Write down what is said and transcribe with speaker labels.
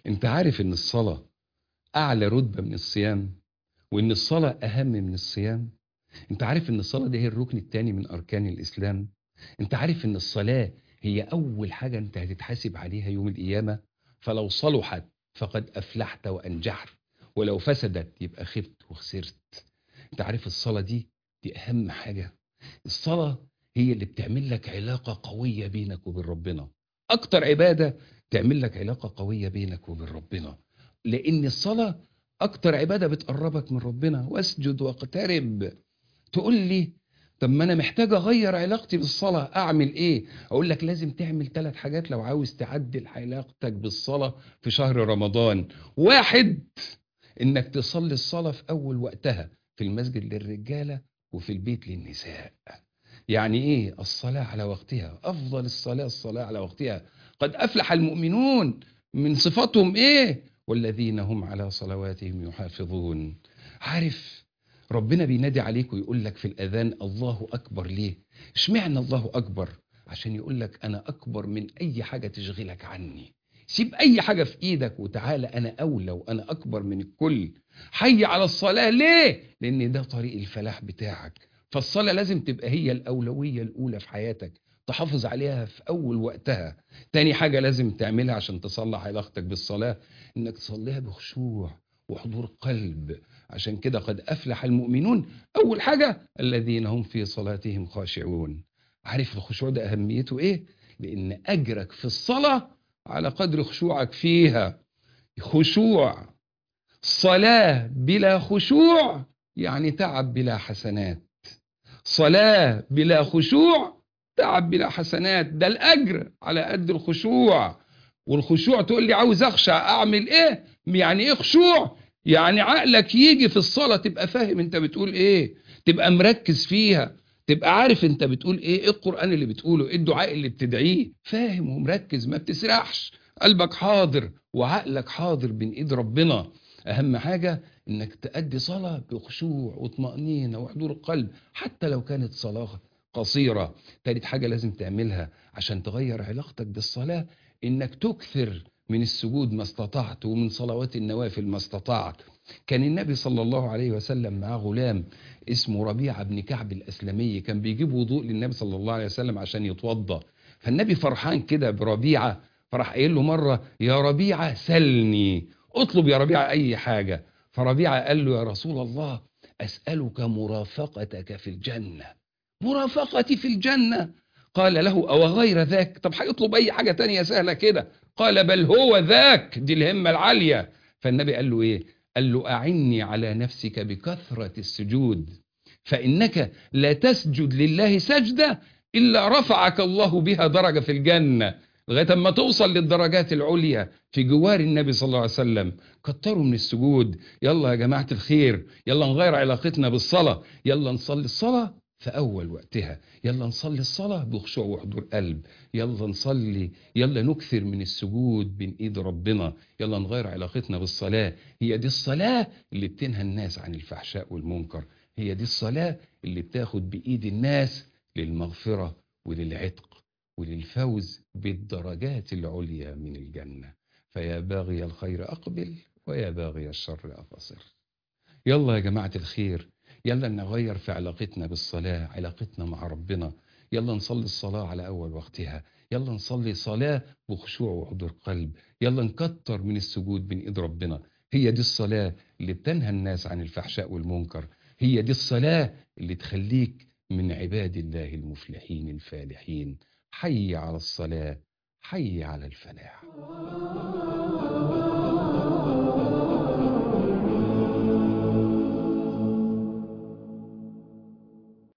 Speaker 1: انت عارف ان الصلاة اعلى رتبة من الصيام وان الصلاة اهم من الصيام انت عارف ان الصلاة دي هي الركن الثاني من اركان الاسلام انت عارف ان الصلاة هي اول حاجة انت هتتحاسب عليها يوم القيامة فلو صلحت فقد افلحت وانجحت ولو فسدت يبقى خبت وخسرت انت عارف الصلاة دي دي اهم حاجة الصلاة هي اللي بتعمل لك علاقة قوية بينك وبين ربنا اكتر عبادة تعمل لك علاقة قوية بينك وبين ربنا لان الصلاة اكتر عبادة بتقربك من ربنا واسجد واقترب تقول لي طب ما انا محتاج اغير علاقتي بالصلاة اعمل ايه اقول لك لازم تعمل ثلاث حاجات لو عاوز تعدل علاقتك بالصلاة في شهر رمضان واحد انك تصلي الصلاة في اول وقتها في المسجد للرجالة وفي البيت للنساء يعني ايه الصلاة على وقتها افضل الصلاة الصلاة على وقتها قد افلح المؤمنون من صفاتهم ايه والذين هم على صلواتهم يحافظون عارف ربنا بينادي عليك ويقول لك في الاذان الله اكبر ليه اشمعنى الله اكبر عشان يقول لك انا اكبر من اي حاجة تشغلك عني سيب اي حاجة في ايدك وتعالى انا اولى وانا اكبر من الكل حي على الصلاة ليه لان ده طريق الفلاح بتاعك فالصلاة لازم تبقى هي الاولوية الاولى في حياتك تحافظ عليها في اول وقتها تاني حاجة لازم تعملها عشان تصلح علاقتك بالصلاة انك تصليها بخشوع وحضور قلب عشان كده قد افلح المؤمنون اول حاجة الذين هم في صلاتهم خاشعون عارف الخشوع ده اهميته ايه لان اجرك في الصلاة على قدر خشوعك فيها خشوع صلاة بلا خشوع يعني تعب بلا حسنات صلاة بلا خشوع تعب بلا حسنات ده الأجر على قد الخشوع والخشوع تقول لي عاوز أخشع أعمل إيه يعني إيه خشوع يعني عقلك يجي في الصلاة تبقى فاهم أنت بتقول إيه تبقى مركز فيها تبقى عارف أنت بتقول إيه إيه القرآن اللي بتقوله إيه الدعاء اللي بتدعيه فاهم ومركز ما بتسرحش قلبك حاضر وعقلك حاضر بين إيد ربنا أهم حاجة إنك تأدي صلاة بخشوع وطمأنينة وحضور القلب حتى لو كانت صلاة قصيرة تالت حاجة لازم تعملها عشان تغير علاقتك بالصلاة إنك تكثر من السجود ما استطعت ومن صلوات النوافل ما استطعت كان النبي صلى الله عليه وسلم معاه غلام اسمه ربيعة بن كعب الأسلمي كان بيجيب وضوء للنبي صلى الله عليه وسلم عشان يتوضى فالنبي فرحان كده بربيعة فراح قايل له مرة يا ربيعة سلني اطلب يا ربيعة أي حاجة فربيعة قال له يا رسول الله أسألك مرافقتك في الجنة مرافقتي في الجنة قال له أو غير ذاك طب هيطلب أي حاجة تانية سهلة كده قال بل هو ذاك دي الهمة العالية فالنبي قال له إيه قال له أعني على نفسك بكثرة السجود فإنك لا تسجد لله سجدة إلا رفعك الله بها درجة في الجنة لغايه اما توصل للدرجات العليا في جوار النبي صلى الله عليه وسلم كتروا من السجود يلا يا جماعه الخير يلا نغير علاقتنا بالصلاه يلا نصلي الصلاه في اول وقتها يلا نصلي الصلاه بخشوع وحضور قلب يلا نصلي يلا نكثر من السجود بين ايد ربنا يلا نغير علاقتنا بالصلاه هي دي الصلاه اللي بتنهى الناس عن الفحشاء والمنكر هي دي الصلاه اللي بتاخد بايد الناس للمغفره وللعتق وللفوز بالدرجات العليا من الجنة فيا باغي الخير أقبل ويا باغي الشر أقصر يلا يا جماعة الخير يلا نغير في علاقتنا بالصلاة علاقتنا مع ربنا يلا نصلي الصلاة على أول وقتها يلا نصلي صلاة بخشوع وحضور قلب يلا نكتر من السجود بين إيد ربنا هي دي الصلاة اللي بتنهى الناس عن الفحشاء والمنكر هي دي الصلاة اللي تخليك من عباد الله المفلحين الفالحين حي على الصلاة حي على الفلاح